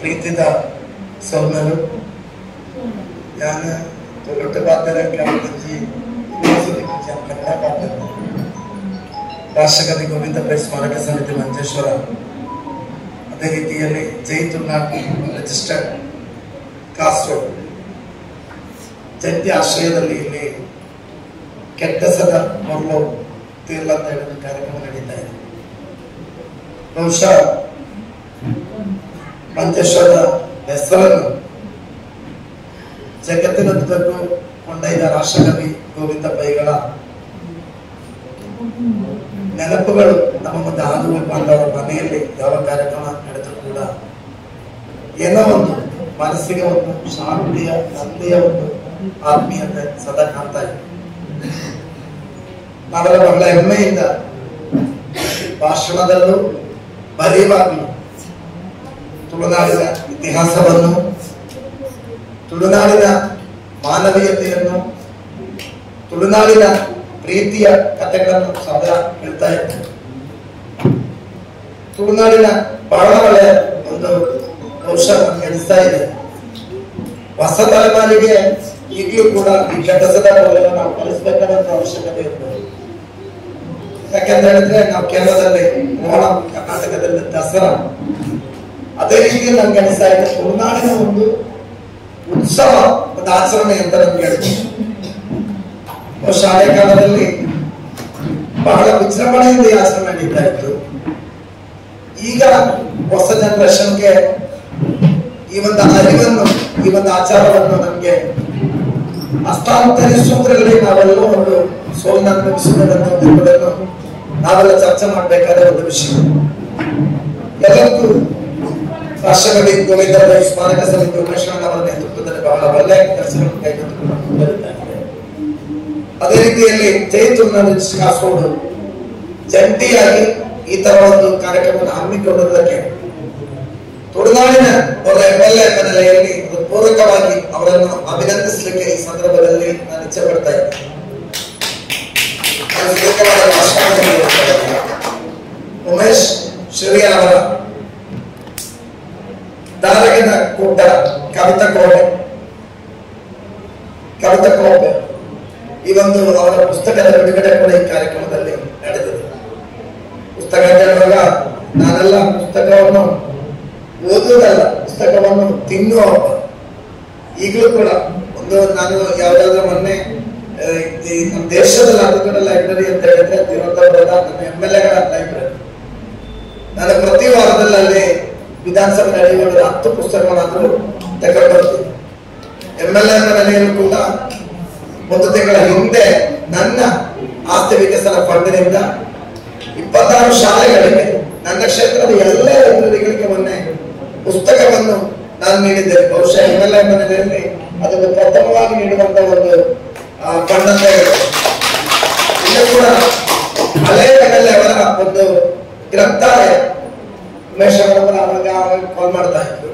ಪ್ರೀತಿದ ಸೌಮ್ಯರು ഞാൻ തൊഴിട്ട് പാത്രമൊക്കെ അഞ്ച് യൂണിവേഴ്സിറ്റി ഞാൻ കന്നഡ പാത്രം ರಾಷ್ಟ್ರಕವಿ ಗೋವಿಂದ ಪೈ ಸ್ಮಾರಕ ಸಮಿತಿ ಮಂಜೇಶ್ವರ ಅದೇ ರೀತಿಯಲ್ಲಿ Jai Tulunad registered coast road ಜಂಟಿ ಆಶ್ರಯದಲ್ಲಿ ಇಲ್ಲಿ ಕೆಟ್ಟಸದ ಮೊದಲು ತೀರ್ಲ ಅಂತ ಹೇಳಿದ ಕಾರ್ಯಕ್ರಮ ನಡೀತಾ ಇದೆ ಬಹುಶಃ ಮಂಜೇಶ್ವರದ ಹೆಸರನ್ನು ಜಗತ್ತಿನುದ್ದಕ್ಕೂ ಕೊಂಡೊಯ್ದ ರಾಷ್ಟ್ರಕವಿ ಗೋವಿಂದ ಪೈಗಳ ನೆನಪುಗಳು ನಮ್ಮ ಮುಂದೆ ಹಾದು ಬಂದವರ ಮನೆಯಲ್ಲಿ ಯಾವ ಕಾರ್ಯಕ್ರಮ ನಡೆದರೂ ಕೂಡ ಏನೋ ಒಂದು ಮನಸ್ಸಿಗೆ ಒಂದು ಶಾಂತಿಯ ನಂದಿಯ ಒಂದು ಆತ್ಮೀಯತೆ ಸದಾ ಕಾಣ್ತಾ ಇದೆ ನಾವೆಲ್ಲ ಬಹಳ ಹೆಮ್ಮೆಯಿಂದ ಭಾಷಣದಲ್ಲೂ ಬರೆಯುವಾಗಲೂ ತುಳುನಾಡಿನ ಇತಿಹಾಸವನ್ನು ತುಳುನಾಡಿನ ಮಾನವೀಯತೆಯನ್ನು ತುಳುನಾಡಿನ ಪ್ರೀತಿಯ ಕಥೆಗಳನ್ನು ಸದಾ ಹೇಳ್ತಾ ಇದ್ದೇವೆ ತುಳುನಾಡಿನ ಬಹಳ ಒಳ್ಳೆಯ ಒಂದು ಬಹುಶಃ ನಮ್ಗೆ ಅನಿಸ್ತಾ ಇದೆ ಹೊಸ ತಲೆಮಾರಿಗೆ ಈಗಲೂ ಕೂಡ ಈ ಕೆಲಸದ ಮೂಲಕ ನಾವು ಕಲಿಸ್ಬೇಕಾದಂತ ಅವಶ್ಯಕತೆ ಇರ್ತದೆ ಯಾಕಂತ ಹೇಳಿದ್ರೆ ನಾವು ಕೇರಳದಲ್ಲಿ ಓಣಂ ಕರ್ನಾಟಕದಲ್ಲಿ ದಸರಾ ಅದೇ ರೀತಿ ನಮ್ಗೆ ಅನಿಸ್ತಾ ಇದೆ ತುಳುನಾಡಿನ ಒಂದು ಉತ್ಸವ ಒಂದು ಆಚರಣೆ ಅಂತ ನಮ್ಗೆ ಹೇಳ್ತೀವಿ ಬಹುಶಃ ಹಳೆ ಕಾಲದಲ್ಲಿ ಬಹಳ ವಿಜೃಂಭಣೆಯಿಂದ ಈ ಆಚರಣೆ ನಡೀತಾ ಇತ್ತು ಈಗ ಹೊಸ ಜನರೇಷನ್ಗೆ ಈ ಒಂದು ಅರಿವನ್ನು ಈ ಒಂದು ಆಚಾರವನ್ನು ನಮ್ಗೆ ಹಸ್ತಾಂತರಿಸುವುದರಲ್ಲಿ ನಾವೆಲ್ಲ ಒಂದು ಸೋಲನ್ನು ಅನುಭವಿಸಿದಂತ ಒಂದು ಎಂಬುದನ್ನು ನಾವೆಲ್ಲ ಚರ್ಚೆ ಮಾಡಬೇಕಾದ ಒಂದು ವಿಷಯ ಎಲ್ಲರಿಗೂ ರಾಷ್ಟ್ರಕವಿ ಗೋವಿಂದ ಪೈ ಸ್ಮಾರಕ ಸಮಿತಿ ಉಮೇಶ್ವರನ್ ಅವರ ನೇತೃತ್ವದಲ್ಲಿ ಬಹಳ ಒಳ್ಳೆಯ ಕೆಲಸಗಳನ್ನು ಕೈಗೆತ್ತಿಕೊಂಡು ಮುಂದುವರಿತಾ ಇದೆ ಅದೇ ರೀತಿಯಲ್ಲಿ ಜೈತುಲ್ನ ಕಾಸೋಡು ಜಂಟಿಯಾಗಿ ಈ ತರ ಒಂದು ಕಾರ್ಯಕ್ರಮವನ್ನು ಹಮ್ಮಿಕೊಂಡಿದ್ದಕ್ಕೆ ತುಳುನಾಡಿನ ಒಬ್ಬ ಎಂ ಎಲ್ ಎ ನೆಲೆಯಲ್ಲಿ ಪೂರಕವಾಗಿ ಅವರನ್ನು ಅಭಿನಂದಿಸಲಿಕ್ಕೆ ಈ ಸಂದರ್ಭದಲ್ಲಿ ನಾನು ಇಚ್ಛೆ ಪಡ್ತಾ ಇದ್ದೇನೆ ನಾನು ದೀರ್ಘವಾದ ಭಾಷಣವನ್ನು ನೀಡ್ತಾ ಇದ್ದೇನೆ. ಉಮೇಶ್ ಶ್ರೀ ಅವರ ದಾರಗಿನ ಕೂಟ ಕವಿತಾ ಕೋಟೆ ಕವಿತಾ ಕೋಟೆ ಈ ಒಂದು ಅವರ ಪುಸ್ತಕದ ಬಿಡುಗಡೆ ಕೂಡ ಈ ಕಾರ್ಯಕ್ರಮದಲ್ಲಿ ನಡೆದಿದೆ ಪುಸ್ತಕ ಅಂತ ಹೇಳುವಾಗ ನಾನೆಲ್ಲ ಪುಸ್ತಕವನ್ನು ಓದುವುದಲ್ಲ ಪುಸ್ತಕವನ್ನು ತಿನ್ನುವ ಒಬ್ಬ ಈಗಲೂ ಕೂಡ ಒಂದು ನಾನು ಯಾವ್ದಾದ್ರು ಮೊನ್ನೆ ಆ, ಈ ನಮ್ಮ ದೇಶದ ಲಾಭಗಳ ಲೈಬ್ರರಿ ಅಂತ ಹೇಳಿದ್ರೆ ತಿರುವನಂತಪುರದ ನಮ್ಮ ಎಂ ಎಲ್ ಎಗಳ ಲೈಬ್ರರಿ ನಾನು ಪ್ರತಿ ವಾರದಲ್ಲಿ ಅಲ್ಲಿ ವಿಧಾನಸಭೆ ನಡೆಯುವ ಹತ್ತು ಪುಸ್ತಕಗಳಾದ್ರೂ ತಗೊಂಡು ಬರ್ತೀನಿ ಎಂ ಎಲ್ ಎ ನೆಲೆಯಲ್ಲೂ ಕೂಡ ಒಂದು ತಿಂಗಳ ಹಿಂದೆ ನನ್ನ ಆಸ್ತಿ ವಿಕಸನ ಫಂಡ್ನಿಂದ ಇಪ್ಪತ್ತಾರು ಶಾಲೆಗಳಿಗೆ ನನ್ನ ಕ್ಷೇತ್ರದ ಎಲ್ಲ ಲೈಬ್ರರಿಗಳಿಗೆ ಮೊನ್ನೆ ಪುಸ್ತಕವನ್ನು ನಾನು ನೀಡಿದ್ದೇನೆ ಬಹುಶಃ ಎಂ ಎಲ್ ಎ ನೆಲೆಯಲ್ಲಿ ಅದನ್ನು ಪ್ರಥಮವಾಗಿ ನೀಡುವಂತ ಒಂದು ಆ, ಫಂಡ್ ಅಂತ ಹೇಳ್ಬೋದು ಇಲ್ಲೂ ಕೂಡ ಹಳೆಯ ಎಂ ಎಲ್ ಎ ಅವರ ಒಂದು ಗ್ರಂಥಾಲಯ ಉಮೇಶ್ ಅವರನ್ನ ಅವಾಗ ಕಾಲ್ ಮಾಡ್ತಾ ಇದ್ರು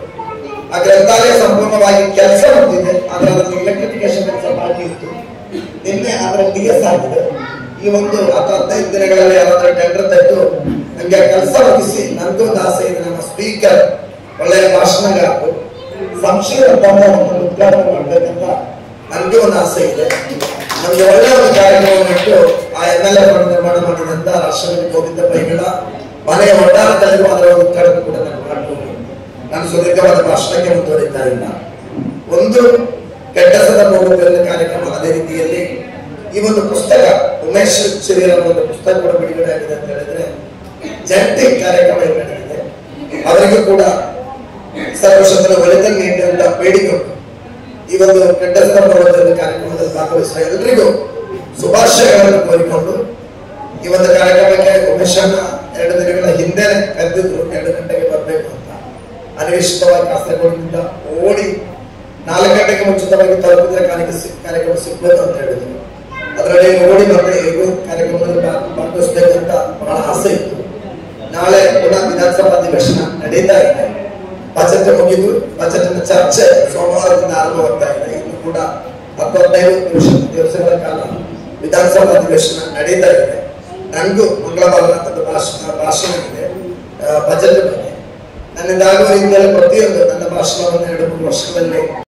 ಆ ಗ್ರಂಥಾಲಯ ಸಂಪೂರ್ಣವಾಗಿ ಕೆಲಸ ಮಾಡ್ತಿದೆ ಆದ್ರೆ ಅದರಲ್ಲಿ ಎಲೆಕ್ಟ್ರಿಫಿಕೇಶನ್ ಕೆಲಸ ಬಾಕಿ ಇತ್ತು ನಿನ್ನೆ ಅದರ ಡಿ ಎಸ್ ಆಗಿದೆ ಈ ಒಂದು ಅಥವಾ ಹದಿನೈದು ದಿನಗಳಲ್ಲಿ ಯಾರಾದ್ರೂ ಟೆಂಡರ್ ತೆಗೆದು ನಂಗೆ ಕೆಲಸ ಒದಗಿಸಿ ನಂದು ಒಂದು ಆಸೆ ಇದೆ ನಮ್ಮ ಸ್ಪೀಕರ್ ಒಳ್ಳೆಯ ಭಾಷಣಗಾರರು ಸಂಶಯದ ಭವನವನ್ನು ಉದ್ಘಾಟನೆ ಮಾಡ್ಬೇಕಂತ ನನಗೆ ಒಂದು ಆಸೆ ಇದೆ ನಮಗೆ ಒಳ್ಳೆಯ ಒಂದು ಕಾರ್ಯಕ್ರಮವನ್ನು ಇಟ್ಟು ಆ ಎಂ ಎಲ್ ಎ ನಿರ್ಮಾಣ ಮಾಡಿದಂತ ರಾಷ್ಟ್ರಪತಿ ಗೋವಿಂದ ಪೈಗಳ ಮನೆಯ ಒಟ್ಟಾರದಲ್ಲಿರುವ ಅದರ ಒಂದು ಉದ್ಘಾಟನೆ ಕೂಡ ನಾನು ಮಾಡ್ಬೋದು ನಾನು ಸುದೀರ್ಘವಾದ ಭಾಷಣಕ್ಕೆ ಮುಂದುವರಿತಾ ಇಲ್ಲ ಒಂದು ಕೆಟ್ಟಸದ ಪ್ರಭುತ್ವದ ಕಾರ್ಯಕ್ರಮ ಅದೇ ರೀತಿಯಲ್ಲಿ ಈ ಒಂದು ಪುಸ್ತಕ ಉಮೇಶ್ ಚಿರಿಯರ ಒಂದು ಪುಸ್ತಕ ಕೂಡ ಬಿಡುಗಡೆ ಆಗಿದೆ ಅಂತ ಹೇಳಿದ್ರೆ ಜಂಟಿ ಕಾರ್ಯಕ್ರಮ ಇಲ್ಲಿ ನಡೆದಿದೆ ಅವರಿಗೂ ಕೂಡ ಸರ್ವಶಕ್ತರ ಒಳಿತನ್ನು ನೀಡುವಂತ ಬೇಡಿಕೆ ಉಂಟು. ಈ ಒಂದು ಕೆಟ್ಟಸದ ಪ್ರಭುತ್ವದ ಕಾರ್ಯಕ್ರಮದಲ್ಲಿ ಭಾಗವಹಿಸುವ ಎಲ್ಲರಿಗೂ ಶುಭಾಶಯಗಳನ್ನು ಕೋರಿಕೊಂಡು ಈ ಒಂದು ಕಾರ್ಯಕ್ರಮಕ್ಕೆ ಉಮೇಶನ್ನ ಎರಡು ದಿನಗಳ ಹಿಂದೆ ಕರೆದಿದ್ರು ಎರಡು ಗಂಟೆಗೆ ಬರಬೇಕು ಅಂತ ಅನಿರೀಕ್ಷಿತವಾಗಿ ಕಾಸರಗೋಡಿನಿಂದ ಓಡಿ ನಾಲ್ಕು ಗಂಟೆಗೆ ಮುಂಚಿತವಾಗಿ ತಲುಪಿದ್ರೆ ಕಾರ್ಯಕ್ರಮ ಸಿಕ್- ಕಾರ್ಯಕ್ರಮ ಸಿಗ್ಬೋದು ಅಂತ ಹೇಳಿದ್ರು ಅದರಲ್ಲಿ ಓಡಿ ಬಂದ್ರೆ ಹೇಗೂ ಕಾರ್ಯಕ್ರಮದಲ್ಲಿ ಭಾ- ಭಾಗವಹಿಸ್ಬೇಕು ಅಂತ ಬಹಳ ಆಸೆ ಇತ್ತು ನಾಳೆ ಪುನಃ ವಿಧಾನಸಭಾ ಅಧಿವೇಶನ ನಡೀತಾ ಇದೆ ಬಜೆಟ್ ಮುಗಿದು ಬಜೆಟ್ ಚರ್ಚೆ ಸೋಮವಾರದಿಂದ ಆರಂಭವಾಗ್ತಾ ಇದೆ ಇನ್ನು ಕೂಡ ಹತ್ತು ಹದಿನೈದು ದಿವಸ ದಿವಸಗಳ ಕಾಲ ವಿಧಾನಸಭಾ ಅಧಿವೇಶನ ನಡೀತಾ ಇದೆ ನನಗೂ ಮಂಗಳವಾರ ಒಂದು ಭಾಷಣ ಭಾಷಣ ಇದೆ ಬಜೆಟ್ ಬಗ್ಗೆ ನನ್ನಿಂದ ಆಗುವ ರೀತಿಯಲ್ಲಿ ಪ್ರತಿಯೊಂದು ನನ್ನ ಭಾಷಣವನ್ನು ಎರಡು ಮೂರು ವರ್ಷಗಳಲ್ಲಿ